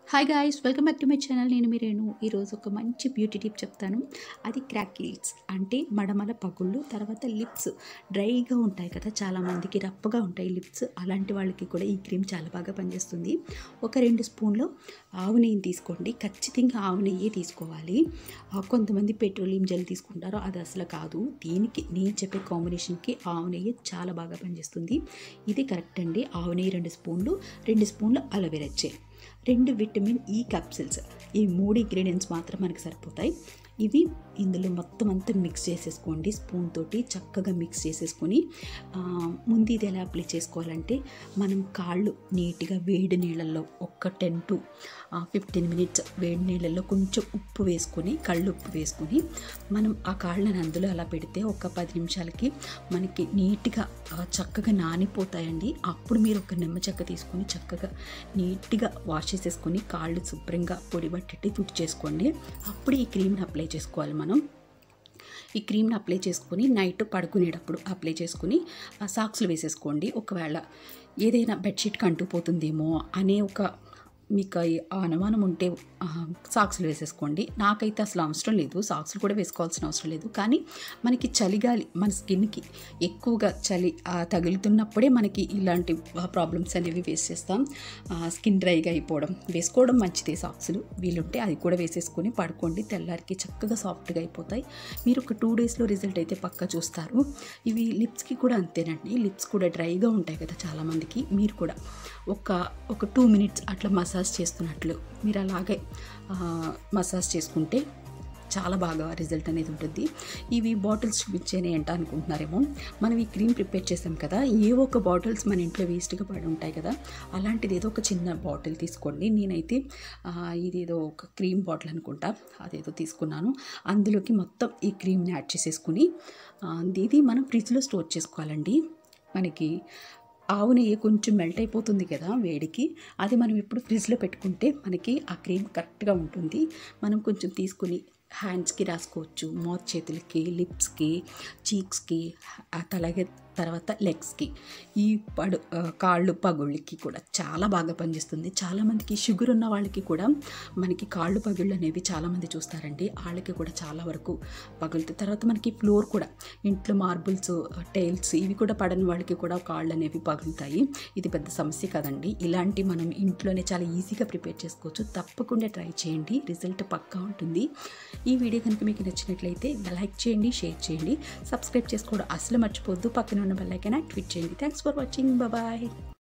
hi guys welcome back to my channel నేను మీరేను ఈరోజు ఒక మంచి బ్యూటీ టిప్ చెప్తాను అది క్రాకిల్స్ అంటే మడమల పగుళ్ళు తర్వాత లిప్స్ డ్రైగా ఉంటాయి కదా చాలామందికి రప్పగా ఉంటాయి లిప్స్ అలాంటి వాళ్ళకి కూడా ఈ క్రీమ్ చాలా బాగా పనిచేస్తుంది ఒక రెండు స్పూన్లు ఆవు నెయ్యి తీసుకోండి ఖచ్చితంగా ఆవు నెయ్యి తీసుకోవాలి ఆ, కొంతమంది పెట్రోలియం జెల్ తీసుకుంటారో అది అసలు కాదు దీనికి నేను చెప్పే కాంబినేషన్కి ఆవు నెయ్యి చాలా బాగా పనిచేస్తుంది ఇది కరెక్ట్ అండి ఆవు నెయ్యి రెండు స్పూన్లు రెండు స్పూన్లు అలోవెరా జెల్ రెండు విటమిన్ ఈ క్యాప్సిల్స్ ఈ మూడు ఇంగ్రీడియంట్స్ మాత్రం మనకి సరిపోతాయి ఇవి ఇందులో మొత్తం అంతా మిక్స్ చేసేసుకోండి స్పూన్ తోటి చక్కగా మిక్స్ చేసేసుకొని ఆ, ముందు ఇది ఎలా అప్లై చేసుకోవాలంటే మనం కాళ్ళు నీట్గా వేడి నీళ్ళల్లో ఒక టెన్ టు ఫిఫ్టీన్ మినిట్స్ వేడి నీళ్ళల్లో కొంచెం ఉప్పు వేసుకొని కళ్ళు ఉప్పు వేసుకొని మనం ఆ కాళ్ళని అందులో అలా పెడితే ఒక పది నిమిషాలకి మనకి నీట్గా ఆ, చక్కగా నానిపోతాయండి అప్పుడు మీరు ఒక నిమ్మ చెక్క తీసుకొని చక్కగా నీట్గా వాష్ చేసేసుకొని కాళ్ళు శుభ్రంగా పొడి పట్టేటి తుడి చేసుకోండి అప్పుడు ఈ క్రీమ్ని అప్లై చేసుకోవాలి మనం ఈ క్రీమ్ని అప్లై చేసుకొని నైట్ పడుకునేటప్పుడు అప్లై చేసుకుని ఆ సాక్స్లు వేసేసుకోండి ఒకవేళ ఏదైనా బెడ్షీట్కి అంటుకుపోతుందేమో అనే ఒక మీకు ఈ- ఆ అనుమానం ఉంటే ఆ, సాక్స్లు వేసేసుకోండి నాకైతే అసలు అవసరం లేదు సాక్స్లు కూడా వేసుకోవాల్సిన అవసరం లేదు కానీ మనకి చలిగాలి మన స్కిన్కి ఎక్కువగా చలి ఆ, తగులుతున్నప్పుడే మనకి ఇలాంటి ప్రాబ్లమ్స్ అనేవి ఫేస్ చేస్తాం ఆ, స్కిన్ డ్రైగా అయిపోవడం వేసుకోవడం మంచిదే సాక్స్లు వీలుంటే అది కూడా వేసేసుకొని పడుకోండి తెల్లారికి చక్కగా సాఫ్ట్గా అయిపోతాయి మీరు ఒక టూ డేస్లో రిజల్ట్ అయితే పక్కా చూస్తారు ఇవి లిప్స్కి కూడా అంతేనండి లిప్స్ కూడా డ్రైగా ఉంటాయి కదా చాలామందికి మీరు కూడా ఒక ఒక టూ మినిట్స్ అట్లా మసాజ్ చేస్తున్నట్లు మీరు అలాగే ఆ, మసాజ్ చేసుకుంటే చాలా బాగా రిజల్ట్ అనేది ఉంటుంది ఇవి బాటిల్స్ చూపించేనే ఏంట అనుకుంటున్నారేమో మనం ఈ క్రీమ్ ప్రిపేర్ చేసాం కదా ఏ ఒక బాటిల్స్ మన ఇంట్లో వేస్ట్గా పడి ఉంటాయి కదా అలాంటిది ఏదో ఒక చిన్న బాటిల్ తీసుకోండి నేనైతే ఆ, ఇదేదో ఒక క్రీమ్ బాటిల్ అనుకుంటా అదేదో తీసుకున్నాను అందులోకి మొత్తం ఈ క్రీమ్ని యాడ్ చేసేసుకుని ఆ, ఇది మనం ఫ్రిడ్జ్లో స్టోర్ చేసుకోవాలండి మనకి ఆవు నెయ్యి కొంచెం మెల్ట్ అయిపోతుంది కదా వేడికి అది మనం ఇప్పుడు ఫ్రిడ్జ్లో పెట్టుకుంటే మనకి ఆ క్రీమ్ కరెక్ట్గా ఉంటుంది మనం కొంచెం తీసుకుని హ్యాండ్స్కి రాసుకోవచ్చు మౌత్ చేతులకి లిప్స్కి చీక్స్కి అలాగే తర్వాత లెగ్స్కి ఈ పడు ఆ, కాళ్ళు పగుళ్ళకి కూడా చాలా బాగా పనిచేస్తుంది చాలామందికి షుగర్ ఉన్న వాళ్ళకి కూడా మనకి కాళ్ళు పగుళ్ళు అనేవి చాలామంది చూస్తారండి వాళ్ళకి కూడా చాలా వరకు పగులుతాయి తర్వాత మనకి ఫ్లోర్ కూడా ఇంట్లో మార్బుల్స్ టైల్స్ ఇవి కూడా పడని వాళ్ళకి కూడా కాళ్ళు అనేవి పగులుతాయి ఇది పెద్ద సమస్య కదండి ఇలాంటి మనం ఇంట్లోనే చాలా ఈజీగా ప్రిపేర్ చేసుకోవచ్చు తప్పకుండా ట్రై చేయండి రిజల్ట్ పక్కా ఉంటుంది ఈ వీడియో కనుక మీకు నచ్చినట్లయితే లైక్ చేయండి షేర్ చేయండి సబ్స్క్రైబ్ చేసుకోవడం అసలు మర్చిపోవద్దు పక్కన ఉన్న బెల్ ఐకాన్ యాక్టివేట్ చేయండి థ్యాంక్స్ ఫర్ వాచింగ్ బాయ్